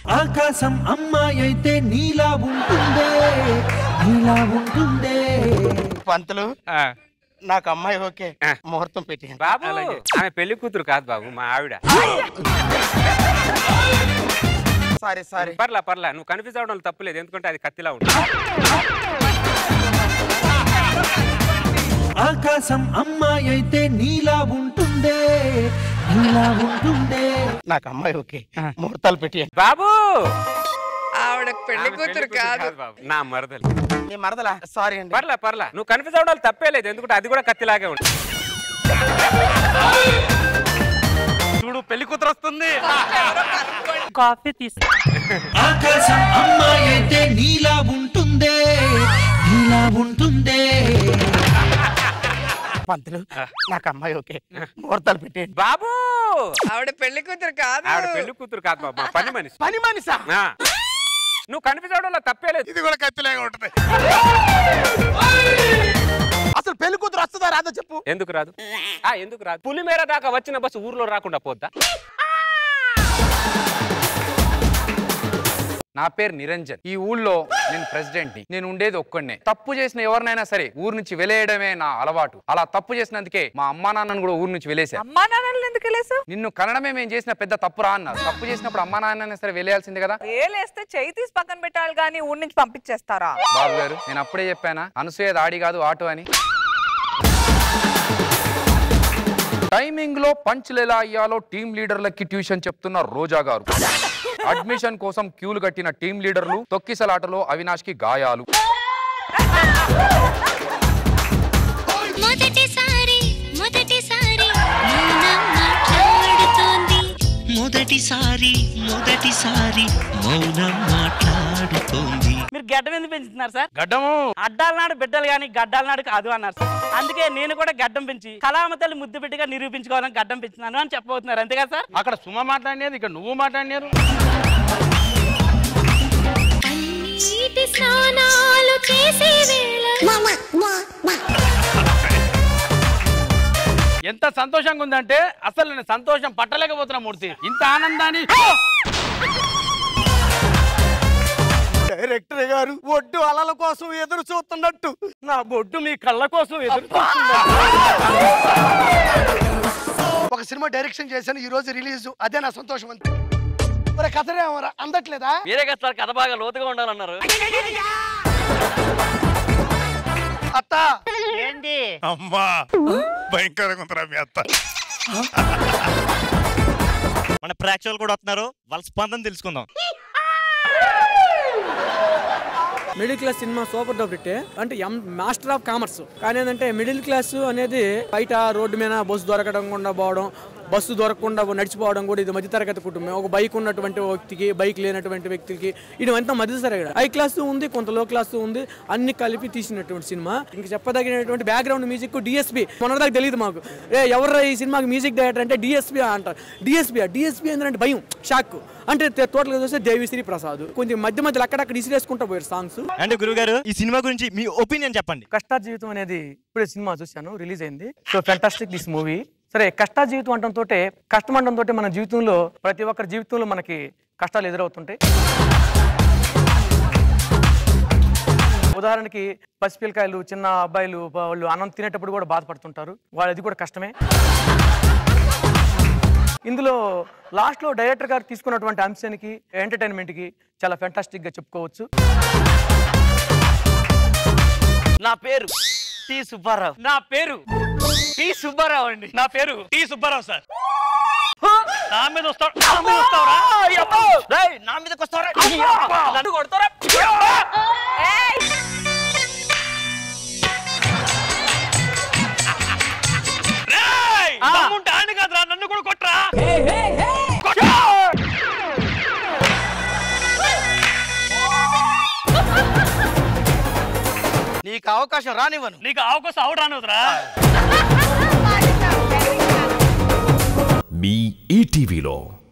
ఆకాశం అమ్మాయి అయితే నీలా ఉంటుందే నీలా ఉంటుందే పంతులు ఆ, నాకు అమ్మాయి ఓకే ఆ. ముహూర్తం పెట్టి బాబు ఆమె పెళ్లి కూతురు కాదు బాబు మా ఆవిడ సారీ సారీ పర్లా పర్లా నువ్వు కన్ఫ్యూజ్ అవడం తప్పులేదు ఎందుకంటే అది కత్తిలా ఉంటుంది ఆకాశం అమ్మాయి అయితే నీలా ఉంటుందే నీలా ఉంటుందే నాకు అమ్మాయి ఓకే ముహూర్తాలు పెట్టి బాబు ఆవిడ పెళ్లి ఆమె కూతురు కాదు బాబు నా మరదలు నీ మరదలా సారీ అండి పర్లా పర్లా నువ్వు కన్ఫ్యూజ్ అవడం తప్పే లేదు ఎందుకంటే అది కూడా కత్తిలాగే ఉంటుంది చూడు పెళ్లి కూతురు వస్తుంది కాఫీ తీసు ఆకాశం అమ్మాయి అయితే నీలా ఉంటుందే నీలా ఉంటుందే పంతులు నాకు అమ్మాయి ఓకే ముహూర్తాలు పెట్టి బాబు ఆవిడ పెళ్లి కూతురు కాదు ఆవిడ పెళ్లి కూతురు కాదు బాబు మా పని మనిషి పని మనిషా ఆ. నువ్వు కన్ఫ్యూజ్ అవడంలో తప్పే లేదు ఇది కూడా కత్తిలాగా ఉంటుంది అసలు పెళ్లి కూతురు వస్తుందా రాదో చెప్పు ఎందుకు రాదు ఆ ఎందుకు రాదు పులిమేర దాకా వచ్చిన బస్సు ఊర్లో రాకుండా పోద్దా నా పేరు నిరంజన్ ఈ ఊళ్ళో నేను ప్రెసిడెంట్ ని నేను ఉండేది ఒక్కడినే తప్పు చేసిన ఎవరినైనా సరే ఊరు నుంచి వెలేయడమే నా అలవాటు అలా తప్పు చేసినందుకే మా అమ్మా నాన్నను కూడా ఊరు నుంచి వెలేసా అమ్మా నాన్నలు ఎందుకు వెళ్ళేసు నిన్ను కనడమే మేము చేసిన పెద్ద తప్పురా అన్నారు తప్పు చేసినప్పుడు అమ్మా నాన్న సరే వెలేయాల్సిందే కదా వేలేస్తే చేయి తీసి పక్కన పెట్టాలి కానీ ఊరి నుంచి పంపించేస్తారా బాబు గారు నేను అప్పుడే చెప్పానా అనసూయ దాడి కాదు ఆటో అని టైమింగ్ లో పంచ్లు ఎలా అయ్యాలో టీం లీడర్లకి ట్యూషన్ చెప్తున్న రోజా గారు అడ్మిషన్ కోసం క్యూలు కట్టిన టీం లీడర్లు తొక్కిసలాటలో అవినాష్ కి గాయాలు మొదటిసారి మొదటిసారి మౌనం మాట్లాడుతోంది మొదటిసారి మొదటిసారి మౌనం మాట్లాడుతోంది మీరు గడ్డం ఎందుకు పెంచుతున్నారు సార్ గడ్డము అడ్డాల నాడు బిడ్డలు కానీ గడ్డాల నాడు కాదు అన్నారు సార్ అందుకే నేను కూడా గడ్డం పెంచి కళామతల్లి ముద్దు బిడ్డగా నిరూపించుకోవాలని గడ్డం పెంచుతున్నాను అని చెప్పబోతున్నారు అంతే కదా సార్ అక్కడ సుమ మాట్లాడినది ఇక్కడ నువ్వు మాట్లాడినారు నీటి స్నానాలు చేసే వేళ ఎంత సంతోషంగా ఉందంటే అసలు నేను సంతోషం పట్టలేకపోతున్నా మూర్తి ఇంత ఆనందాన్ని డైరెక్టర్ గారు ఒడ్డు అలల కోసం ఎదురు చూస్తున్నట్టు నా బొడ్డు మీ కళ్ళ కోసం ఎదురు ఒక సినిమా డైరెక్షన్ చేశాను ఈ రోజు రిలీజ్ అదే నా సంతోషం అంతే మరి కథనేమరా అందట్లేదా మీరే కదా సార్ కథ బాగా లోతుగా ఉండాలన్నారు అత్త ఏంటి అమ్మా భయంకరంగా ఉందిరా మీ అత్త మన ప్రేక్షకులు కూడా వస్తున్నారు వాళ్ళ స్పందన తెలుసుకుందాం middle class cinema super duper hit అంటే ఎం మాస్టర్ ఆఫ్ కామర్స్ కానీ ఏంటంటే మిడిల్ క్లాస్ అనేది బయట రోడ్డు మీద బస్సు దొరకకుండా పోవడం బస్సు దొరకకుండా నడిచిపోవడం కూడా ఇది మధ్యతరగతి కుటుంబం ఒక బైక్ ఉన్నటువంటి వ్యక్తికి బైక్ లేనటువంటి వ్యక్తికి ఇది అంతా మధ్యతరగతి హై క్లాస్ ఉంది కొంత లో క్లాస్ ఉంది అన్ని కలిపి తీసినటువంటి సినిమా ఇంక చెప్పదగినటువంటి బ్యాక్గ్రౌండ్ మ్యూజిక్ డిఎస్పి మొన్నదాకా తెలియదు మాకు ఏ ఎవరు ఈ సినిమాకి మ్యూజిక్ డైరెక్టర్ అంటే డిఎస్పి అంటారు డిఎస్పి డిఎస్పి ఏంటంటే భయం షాక్ అంటే టోటల్గా చూస్తే దేవిశ్రీ ప్రసాద్ కొంచెం మధ్య మధ్యలో అక్కడక్కడ ఇసిరేసుకుంటూ పోయారు సాంగ్స్ అంటే గురుగారు ఈ సినిమా గురించి మీ ఒపీనియన్ చెప్పండి కష్టా జీవితం అనేది ఇప్పుడే సినిమా చూశాను రిలీజ్ అయింది సో ఫెంటాస్టిక్ దిస్ మూవీ సరే కష్టా జీవితం అంటంతో కష్టం అంటంతో మన జీవితంలో ప్రతి ఒక్కరి జీవితంలో మనకి కష్టాలు ఎదురవుతుంటాయి ఉదాహరణకి పసిపిల్లకాయలు చిన్న అబ్బాయిలు వాళ్ళు అన్నం తినేటప్పుడు కూడా బాధపడుతుంటారు వాళ్ళది కూడా కష్టమే ఇందులో లాస్ట్లో డైరెక్టర్ గారు తీసుకున్నటువంటి అంశానికి ఎంటర్టైన్మెంట్కి చాలా ఫెంటాస్టిక్గా చెప్పుకోవచ్చు నా పేరు టి సుబ్బారావు నా పేరు టి సుబ్బారావు అండి నా పేరు టీ సుబ్బారావు సార్ నా మీద వస్తావు నా మీద వస్తావురా రేయ్, నా మీదకి వస్తావురా నన్ను కొడతారా దమ్ముంటే ఆయన కాదురా నన్ను కూడా కొట్టరా నీకు అవకాశం రానివ్వను నీకు అవకాశం అవడానురా మీ ఈటీవీలో